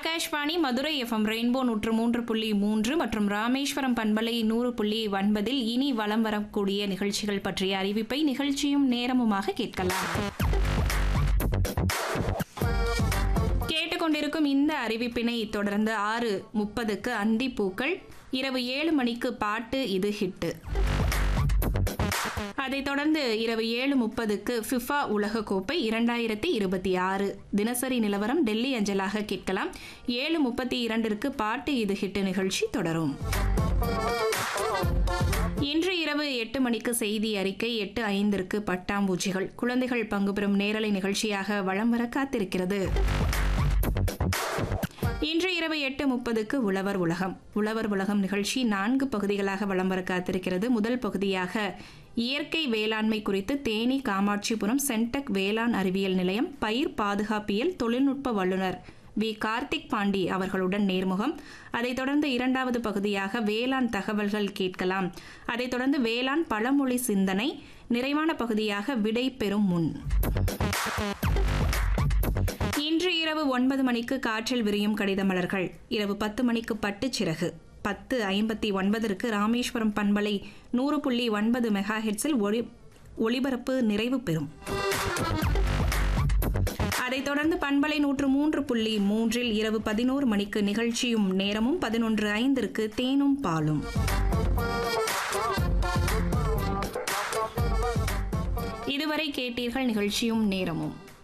Akashvani Madurai FM rainbow நூற்று மூன்று புள்ளி மூன்று மற்றும் ராமேஸ்வரம் பண்பலை நூறு புள்ளி ஒன்பதில் இனி வலம் வரக்கூடிய நிகழ்ச்சிகள் பற்றிய அறிவிப்பை நிகழ்ச்சியும் நேரமுமாக கேட்கலாம் கேட்டுக்கொண்டிருக்கும் இந்த அறிவிப்பினை தொடர்ந்து ஆறு முப்பதுக்கு அந்திப்பூக்கள் இரவு ஏழு மணிக்கு பாட்டு இது ஹிட்டு அதைத் தொடர்ந்து இரவு ஏழு முப்பதுக்கு ஃபிஃபா உலகக்கோப்பை இரண்டாயிரத்தி இருபத்தி ஆறு தினசரி நிலவரம் டெல்லி அஞ்சலாக கேட்கலாம் ஏழு முப்பத்தி இரண்டிற்கு பாட்டு இது ஹிட் நிகழ்ச்சி தொடரும் இன்று இரவு எட்டு மணிக்கு செய்தி அறிக்கை எட்டு ஐந்திற்கு பட்டாம்பூச்சிகள் குழந்தைகள் பங்கு பெறும் நேரலை நிகழ்ச்சியாக வலம் வர காத்திருக்கிறது இன்று இரவு எட்டு முப்பதுக்கு உழவர் உலகம் உழவர் உலகம் நிகழ்ச்சி நான்கு பகுதிகளாக வலம் வர காத்திருக்கிறது முதல் பகுதியாக இயற்கை வேளாண்மை குறித்து தேனி காமாட்சிபுரம் சென்டெக் வேளாண் அறிவியல் நிலையம் பயிர் பாதுகாப்பியல் தொழில்நுட்ப வல்லுநர் வி கார்த்திக் பாண்டி அவர்களுடன் நேர்முகம் அதைத் தொடர்ந்து இரண்டாவது பகுதியாக வேளாண் தகவல்கள் கேட்கலாம் அதைத் தொடர்ந்து வேளாண் பழமொழி சிந்தனை நிறைவான பகுதியாக விடை பெறும் முன் இன்று இரவு ஒன்பது மணிக்கு காற்றில் விரியும் கடித மலர்கள் இரவு பத்து மணிக்கு பட்டுச் சிறகு பத்து ஐம்பத்தி ஒன்பதற்கு ராமேஸ்வரம் பண்பலை நூறு புள்ளி ஒன்பது மெகா ஹெட்ஸில் ஒளி ஒளிபரப்பு நிறைவு பெறும் அதைத் தொடர்ந்து பண்பலை நூற்று மூன்று புள்ளி மூன்றில் இரவு பதினோரு மணிக்கு நிகழ்ச்சியும் நேரமும் பதினொன்று ஐந்திற்கு தேனும் பாலும் இதுவரை கேட்டீர்கள் நிகழ்ச்சியும் நேரமும்